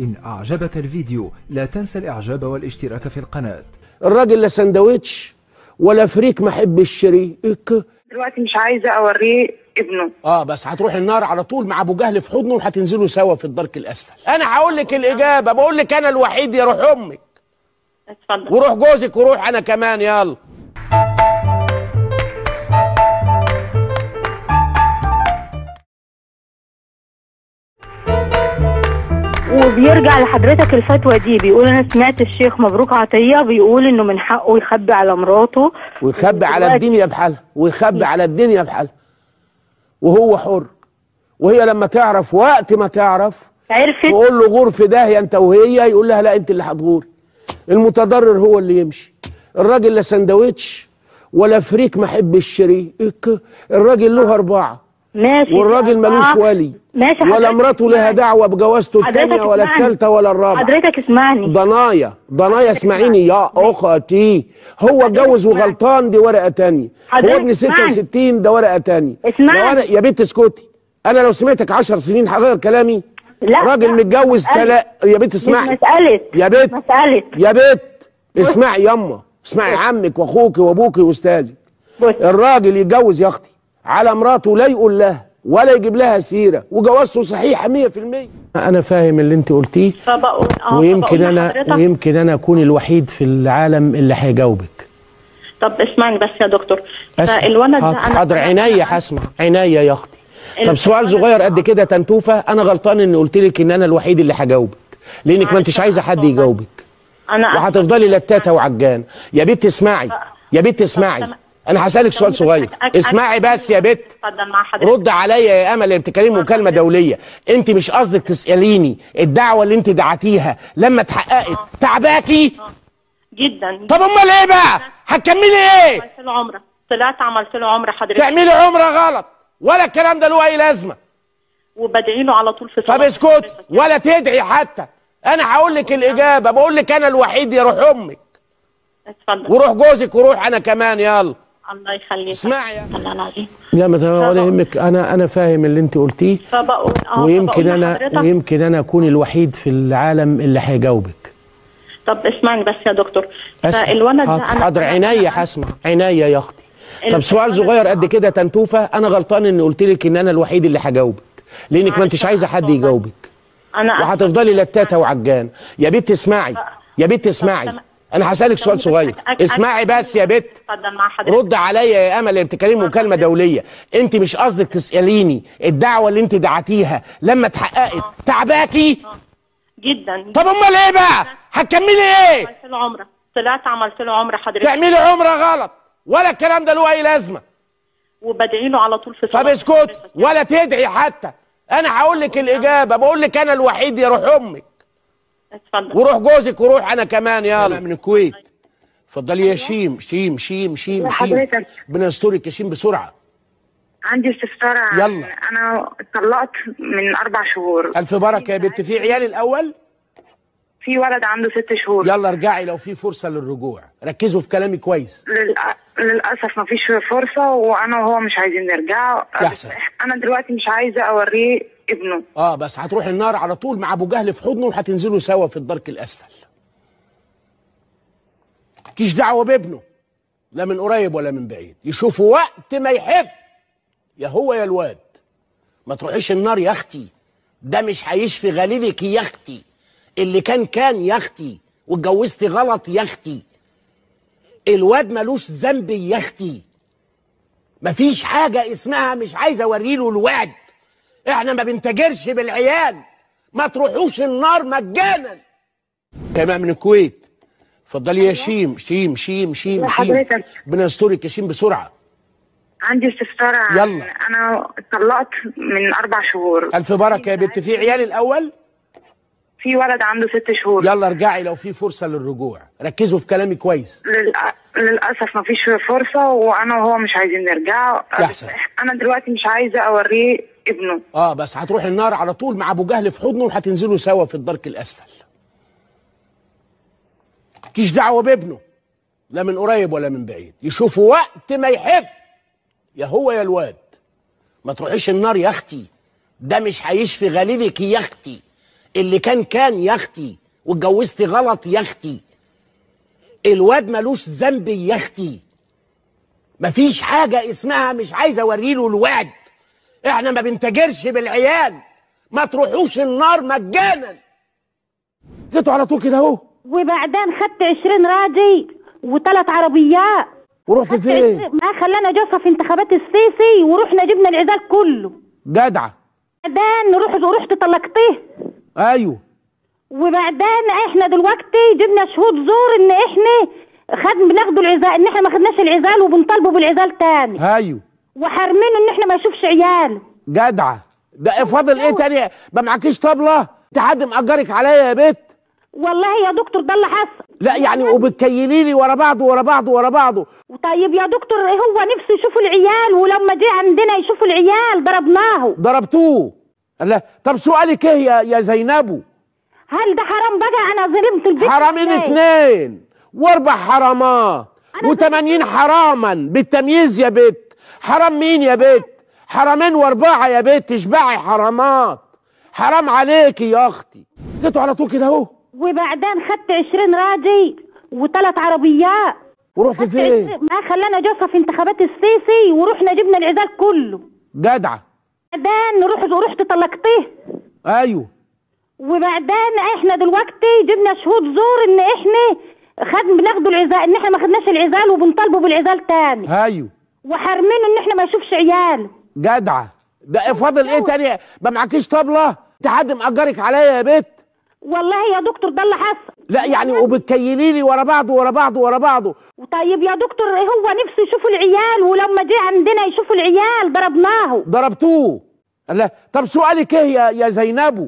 إن أعجبك الفيديو لا تنسى الإعجاب والاشتراك في القناة الراجل لا سندوتش ولا فريك ما حب الشريك دلوقتي مش عايزه اوريه ابنه اه بس هتروح النار على طول مع ابو جهل في حضنه وهتنزلوا سوا في الدرك الاسفل انا هقول لك الاجابه بقول لك انا الوحيد يا روح امك اتفضل وروح جوزك وروح انا كمان يلا وبيرجع لحضرتك الفتوى دي بيقول انا سمعت الشيخ مبروك عطيه بيقول انه من حقه يخبي على مراته ويخبي على ودلوقتي- الدنيا بحالها ويخبي على الدنيا بحالها وهو حر وهي لما تعرف وقت ما تعرف عرفت تقول له غور في داهيه انت وهي يقول لها لا انت اللي هتغوري المتضرر هو اللي يمشي الراجل لا سندوتش ولا فريك ما حب الشريك الراجل له اربعه ماشي والراجل ملوش آه. ولي ماشي ولا حضرتك مراته لها اسمعني. دعوه بجوازته حضرتك الثانيه ولا اسمعني. الثالثه ولا الرابعه حضرتك اسمعني ضنايا ضنايا اسمعيني يا اختي هو اتجوز اسمعني. وغلطان دي ورقه تانية هو حضرتك ابن اسمعني. 66 ده ورقه تانية اسمعني. لو أنا يا بنت اسكتي انا لو سمعتك 10 سنين هغير كلامي لا راجل لا، متجوز مسألة. تلا يا بنت مش اسمعي مسألة يا بنت مسألة يا بنت اسمعي يما اسمعي عمك واخوك وابوك واستاذك بص الراجل يتجوز يا اختي على مراته لا يقول لها ولا يجيب لها سيره وجوازته صحيحه 100% انا فاهم اللي انت قلتيه فبقول اه ويمكن فبقول انا لحضرتك- ويمكن انا اكون الوحيد في العالم اللي هيجاوبك طب اسمعني بس يا دكتور أسمع. فالولد ده حاضر- انا حاضر عينيا هسمع عينيا يا اختي طب سؤال صغير قد كده تنتوفه انا غلطان اني قلت لك ان انا الوحيد اللي هجاوبك لانك ما انتش عايزه حد يجاوبك انا وهتفضلي لتاته وعجان يا بنت اسمعي يا بنت اسمعي انا هسالك سؤال صغير اسمعي بس يا بنت اتفضل مع حضرتك رد عليا يا امل اللي بتتكلمي مكالمه دوليه انت مش قصدك تساليني الدعوه اللي انت دعتيها لما اتحققت تعباكي جدا طب امال ايه بقى هتكملي ايه عملت له عمره طلعت عملت له عمره حضرتك تعملي عمره غلط ولا الكلام ده له اي لازمه وبدعي له على طول في طب صلاة اسكت حضرتك. ولا تدعي حتى انا هقول لك الاجابه بقول لك انا الوحيد يا روح امك اتفضل وروح جوزك وروح انا كمان يلا الله يخليك اسمعي يا الله العظيم لا ما ولا طبعا. يهمك انا انا فاهم اللي انت قلتيه فبقول اه ويمكن فبقول انا لحضرتك- ويمكن انا اكون الوحيد في العالم اللي هيجاوبك طب اسمعني بس يا دكتور أسمع. فالولد ده حاضر- انا حاضر عينيا هسمع عينيا يا اختي طب سؤال الولد صغير ده- قد كده تنتوفه انا غلطان اني قلت لك ان انا الوحيد اللي هجاوبك لانك ما انتش عايزه حد يجاوبك انا وهتفضلي لتاته وعجان يا بنت اسمعي يا بنت اسمعي انا هسالك سؤال صغير اسمعي بس يا بنت اتفضل مع حضرتك رد عليا يا امل اللي بتتكلمي مكالمه دوليه انت مش قصدك تساليني الدعوه اللي انت دعتيها لما اتحققت تعباكي جدا طب امال ايه بقى هتكملي ايه عملت له عمره طلعت عملت له عمره حضرتك تعملي عمره غلط ولا الكلام ده له اي لازمه وبدعي له على طول في طب صلاة اسكت حضرتك. ولا تدعي حتى انا هقول لك الاجابه بقول لك انا الوحيد يا روح امك اتفضل وروح جوزك وروح انا كمان يلا من الكويت اتفضلي يا شيم شيم شيم شيم شيم حضرتك. ربنا يسترك يا شيم بسرعه عندي استفسار عن- يلا. انا اتطلقت من اربع شهور الف بركه يا بنت في عيال الاول في ولد عنده ست شهور يلا ارجعي لو في فرصه للرجوع ركزوا في كلامي كويس للأ- للاسف ما فيش فرصه وانا وهو مش عايزين نرجع يحسن. انا دلوقتي مش عايزه اوريه ابنه اه بس هتروح النار على طول مع ابو جهل في حضنه وهتنزلوا سوا في الدرك الاسفل مالكيش دعوه بابنه لا من قريب ولا من بعيد يشوفوا وقت ما يحب يا هو يا الواد ما تروحيش النار يا اختي ده مش هيشفي غليلك يا اختي اللي كان كان يا اختي واتجوزتي غلط يا اختي الواد ملوش ذنب يا اختي مفيش حاجه اسمها مش عايز اوريله الوعد احنا ما بنتاجرش بالعيال ما تروحوش النار مجانا تمام من الكويت اتفضلي يا شيم شيم شيم شيم شيم حضرتك. ربنا يسترك يا شيم بسرعه عندي استفسار عن- يلا. انا اتطلقت من اربع شهور الف بركه يا بنت في عيال الاول في ولد عنده ست شهور يلا ارجعي لو في فرصه للرجوع ركزوا في كلامي كويس للأ- للاسف ما فيش فرصه وانا وهو مش عايزين نرجع يحسن. انا دلوقتي مش عايزه اوريه ابنه اه بس هتروح النار على طول مع ابو جهل في حضنه وهتنزلوا سوا في الدرك الاسفل مالكيش دعوه بابنه لا من قريب ولا من بعيد يشوفوا وقت ما يحب يا هو يا الواد ما تروحيش النار يا اختي ده مش هيشفي غليلك يا اختي اللي كان كان يا اختي واتجوزتي غلط يا اختي الواد ملوش ذنب يا اختي مفيش حاجه اسمها مش عايز اوريله الوعد احنا ما بنتاجرش بالعيال ما تروحوش النار مجانا جيتوا على طول كده اهو وبعدين خدت 20 راجل وثلاث عربيات ورحت فين ما خلانا جوزها في انتخابات السيسي ورحنا جبنا العزال كله جدعه بعدين رحت ورحت طلقتيه ايوه وبعدين احنا دلوقتي جبنا شهود زور ان احنا خد بناخدوا العزال ان احنا ما خدناش العزال وبنطالبه بالعزال تاني ايوه وحارمينه ان احنا ما نشوفش عياله جدعه ده فاضل ايه تاني ما معكيش طبله انت حد مأجرك عليا يا بت والله يا دكتور ده اللي حصل لا يعني وبتكيلي لي ورا بعض ورا بعض ورا بعض طيب يا دكتور هو نفسه يشوف العيال ولما جه عندنا يشوف العيال ضربناه ضربتوه لا طب سؤالك ايه يا يا زينبو هل ده حرام بقى انا ظلمت البيت حرامين إزاي؟ اتنين واربع حرامات أنا وتمانين حراما بالتمييز يا بت حرام مين يا بت حرامين واربعة يا بت تشبعي حرامات حرام عليكي يا اختي جيتوا على طول كده اهو وبعدين خدت 20 راجل وثلاث عربيات ورحت فين ما خلانا جوزها في انتخابات السيسي ورحنا جبنا العزال كله جدعه بعدين رحت ورحت طلقتيه ايوه وبعدين احنا دلوقتي جبنا شهود زور ان احنا خد بناخدوا العزال ان احنا ما خدناش العزال وبنطالبه بالعزال تاني ايوه وحارمينه ان احنا ما نشوفش عياله جدعه ده فاضل ايه تاني ما معكيش طبله انت حد مأجرك عليا يا بت والله يا دكتور ده اللي حصل لا يعني وبتكيلي لي ورا بعض ورا بعض ورا بعض طيب يا دكتور هو نفسه يشوف العيال ولما جه عندنا يشوف العيال ضربناه ضربتوه لا طب سؤالك ايه يا يا زينبو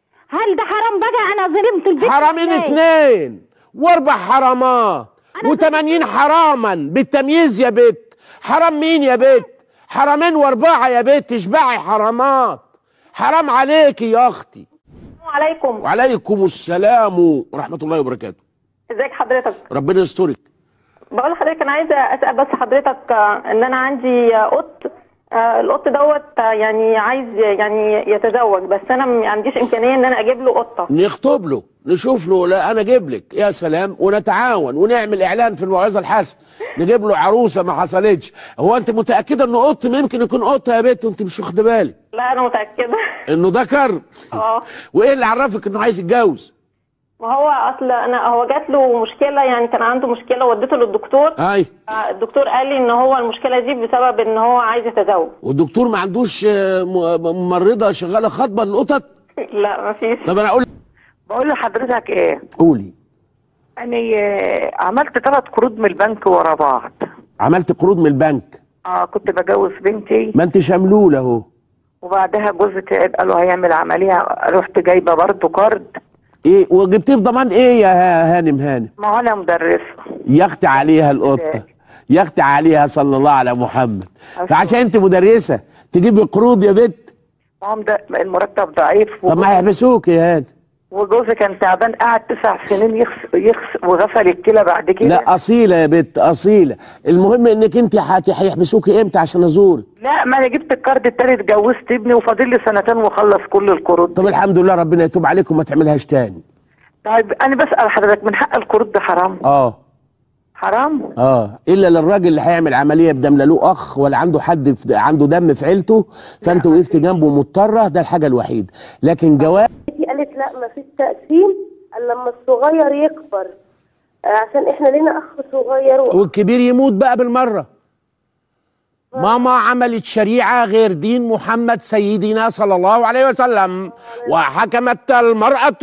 هل ده حرام بقى انا ظلمت البيت حرامين إزاي؟ اتنين واربع حرامات أنا وتمانين حراما بالتمييز يا بت حرام مين يا بت حرامين واربعة يا بت تشبعي حرامات حرام عليكي يا اختي عليكم وعليكم السلام ورحمة الله وبركاته ازيك حضرتك ربنا يسترك بقول لحضرتك انا عايزه اسال بس حضرتك آه، ان انا عندي آه، قط آه، القط دوت آه، يعني عايز يعني يتزوج بس انا ما عنديش امكانيه ان انا اجيب له قطه نخطب له نشوف له لا انا اجيب لك يا سلام ونتعاون ونعمل اعلان في الموعظه الحسنه نجيب له عروسه ما حصلتش هو انت متاكده انه قط ما يمكن يكون قطه يا بنت وانت مش واخده بالك لا انا متاكده انه ذكر اه وايه اللي عرفك انه عايز يتجوز ما هو اصل انا هو جات له مشكله يعني كان عنده مشكله وديته للدكتور اي آه، الدكتور قال لي ان هو المشكله دي بسبب ان هو عايز يتزوج والدكتور ما عندوش آه، م- ممرضه شغاله خطبه للقطط لا ما فيش طب انا اقول بقول لحضرتك ايه قولي انا آه، عملت ثلاث قروض من البنك ورا بعض عملت قروض من البنك اه كنت بجوز بنتي ما انت شملول اهو وبعدها جوزي تعب قالوا هيعمل عمليه رحت جايبه برضه قرض ايه وجبتيه بضمان ايه يا ها- هانم هانم ما هو انا مدرسه يختي عليها القطه يختي عليها صلى الله على محمد فعشان انت مدرسه تجيبي قروض يا بت ما هو مد- المرتب ضعيف طب ما هيحبسوك يا هانم وجوزي كان تعبان قعد تسع سنين يخس يخس وغسل الكلى بعد كده لا اصيله يا بت اصيله المهم انك انت هت- هيحبسوكي امتى عشان ازورك لا ما انا جبت الكارد التاني اتجوزت ابني وفاضل لي سنتين واخلص كل القروض طب الحمد لله ربنا يتوب عليكم ما تعملهاش تاني طيب انا بسال حضرتك من حق القروض ده حرام اه حرام اه الا للراجل اللي هيعمل عمليه بدم لا له اخ ولا عنده حد في عنده دم في عيلته فانت وقفت جنبه مضطره ده الحاجه الوحيده لكن جواب بنتي قالت لا ما فيش تقسيم الا لما الصغير يكبر آه، عشان احنا لينا اخ صغير و... والكبير يموت بقى بالمره ماما عملت شريعة غير دين محمد سيدنا صلى الله عليه وسلم وحكمت المرأة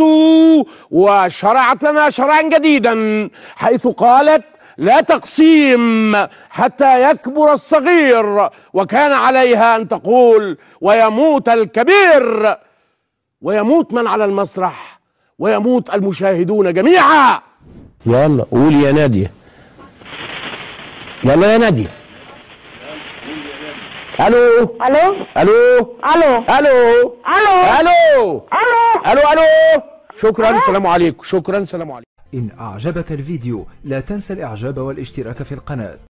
وشرعت لنا شرعا جديدا حيث قالت لا تقسيم حتى يكبر الصغير وكان عليها أن تقول ويموت الكبير ويموت من على المسرح ويموت المشاهدون جميعا يلا قول يا نادية يلا يا نادية الو الو الو الو الو الو الو الو الو الو شكرا السلام عليكم شكرا السلام عليكم إن أعجبك الفيديو لا تنسى الإعجاب والاشتراك في القناة